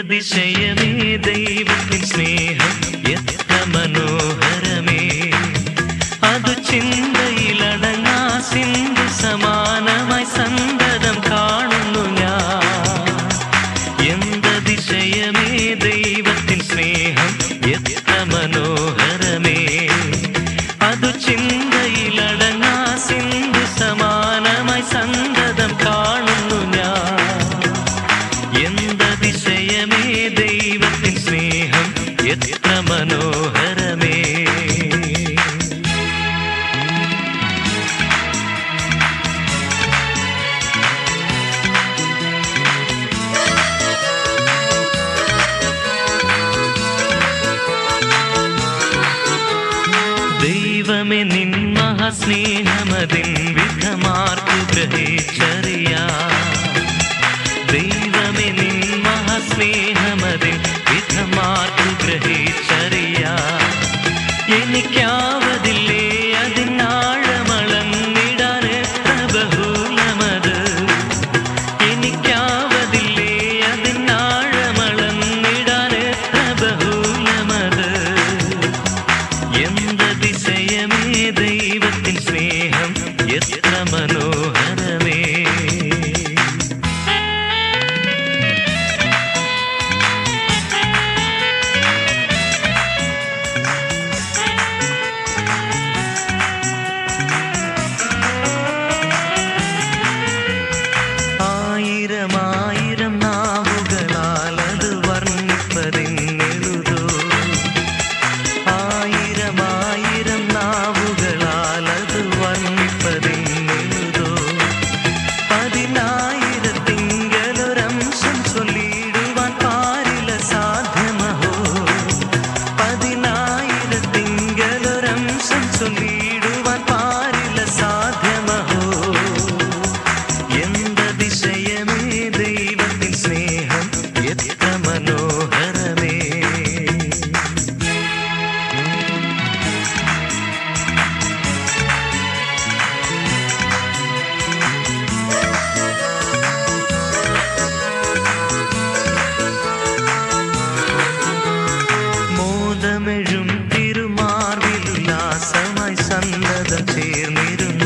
എന്തതിശയമേ ദൈവത്തിൻ സ്നേഹം എത്ര മനോഹരമേ അത് ചിന്തയിലടങ്ങാ സിന്ധു സമാനമായി സന്തതം കാണുന്നു ഞാൻ എന്തതിശയമേ ദൈവത്തിൻ സ്നേഹം എത്ര മനോഹരമേ അത് ചിന്തയിലടങ്ങാ സിന്ധു സമാനമായി സന്തതം കാണുന്നു ഞാൻ എന്തതിശയമേ ദൈവത്തിൻ സ്നേഹം എത്ര മനോഹരമേ ദൈവമേ നിൻ മഹാസ്നേഹമതിൻ വിധമാർക്കു ഗ്രഹിച്ചറിയാ ദൈവമേ നിൻ മഹാസ്നേഹമതിൻ വിധമാർക്കു ഗ്രഹിച്ചറിയാ എനിക്കാവതില്ലേ അതിനാഴമളന്നിടാൻ എത്ര ബഹുലമത് എനിക്കാവതില്ലേ അതിനാഴമളന്നിടാൻ എത്ര ബഹുലമത് എന്തതിശയമേ ദൈവത്തിൻ സ്നേഹം എത്ര മനോഹരമേ ആയിരമായിരം നാവുകളാൽ അത് വർണ്ണിപ്പതിന്നെഴുതോ ആയിരമായിരം നാവുകളാൽ അത് വർണ്ണിപ്പതിന്നെഴുതോ പതിനായിരത്തിങ്കലൊരംശം ചൊല്ലിടുവാൻ പാരില സാധ്യമഹോ പതിനായിരത്തിങ്കലൊരംശം ചൊല്ലിടുവാൻ പാരില സാധ്യമഹോ എന്തതിശയമേ ദൈവത്തിൻ സ്നേഹം എത്ര മനോഹരമേ മോദമെഴും തിരുമാർവിലുല്ലാസമായി സന്നദ്ധം ചേർന്നിരുന്ന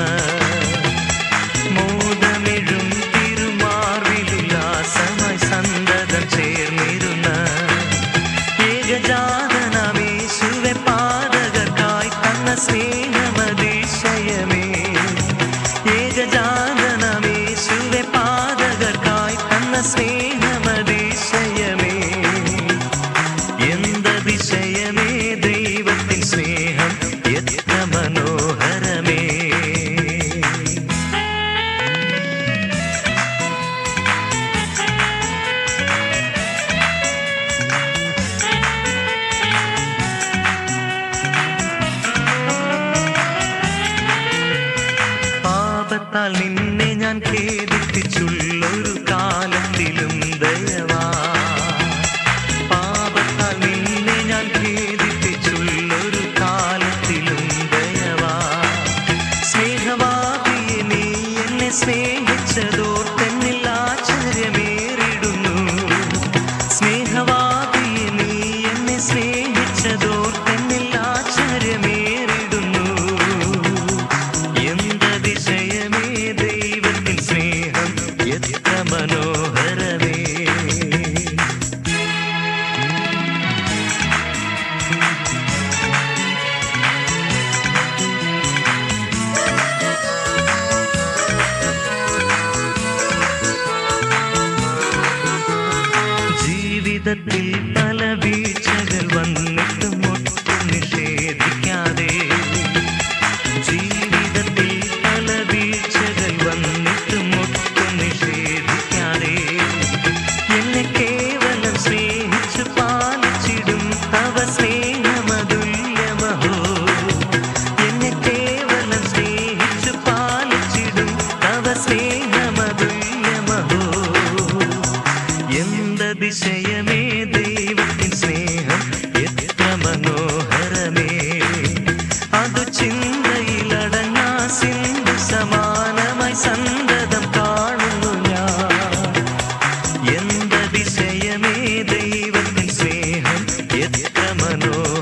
മോദമെഴും തിരുമാർവിലുല്ലാസമായി സന്തതം ചേർന്നിരുന്ന ഏകജാതനമേശുവെ പാതകർക്കായി തന്ന സ്നേഹമതിശയമേ ഏകജാതനമേശുവെ പാതകർക്കായി തന്ന സ്നേഹമതിശയമേ എന്തതിശയമേ ദൈവത്തിൻ സ്നേഹം എത്ര മനോഹരമേ പാപത്താൽ നിന്നെ ഞാൻ ഖേദിപ്പിച്ചുള്ളൊരു കാലത്തിലും ദയവാ പാപത്താൽ നിന്നെ ഞാൻ ഖേദിപ്പിച്ചുള്ളൊരു കാലത്തിലും ദയവാ സ്നേഹവാദിയെ നീ എന്നെ സ്നേഹിച്ചതോർത്തെന്നിൽ ആശ്ചര്യമേറിടുന്നു സ്നേഹവാദിയെ നീ എന്നെ സ്നേഹിച്ചതോർത്തെന്നിൽ ആശ്ചര്യമേറിടുന്നു എന്തതിശയമേ ദൈവത്തിൻ സ്നേഹം എത്ര മനോഹരമേ ജീവിതത്തിൽ പല വീഴ്ചകൾ വന്നിട്ടും ഒട്ടും നിഷേധിക്കാതെ ജീവിതത്തിൽ പല വീഴ്ചകൾ വന്നിട്ടും ഒട്ടും നിഷേധിക്കാതെ എന്നെ കേവലം സ്നേഹിച്ചു പാലിച്ചിടും തവ സ്നേഹമതുല്യമഹോ എന്നെ കേവലം സ്നേഹിച്ചു പാലിച്ചിടും തവ സ്നേഹമതുല്യമഹോ എന്തതിശയമേ ദൈവത്തിൻ സ്നേഹം എത്ര മനോഹരമേ അത് ചിന്തയിലടങ്ങാ സിന്ധു സമാനമായി സന്തതം കാണുന്നു ഞാൻ എന്തതിശയമേ ദൈവ മനോഹരം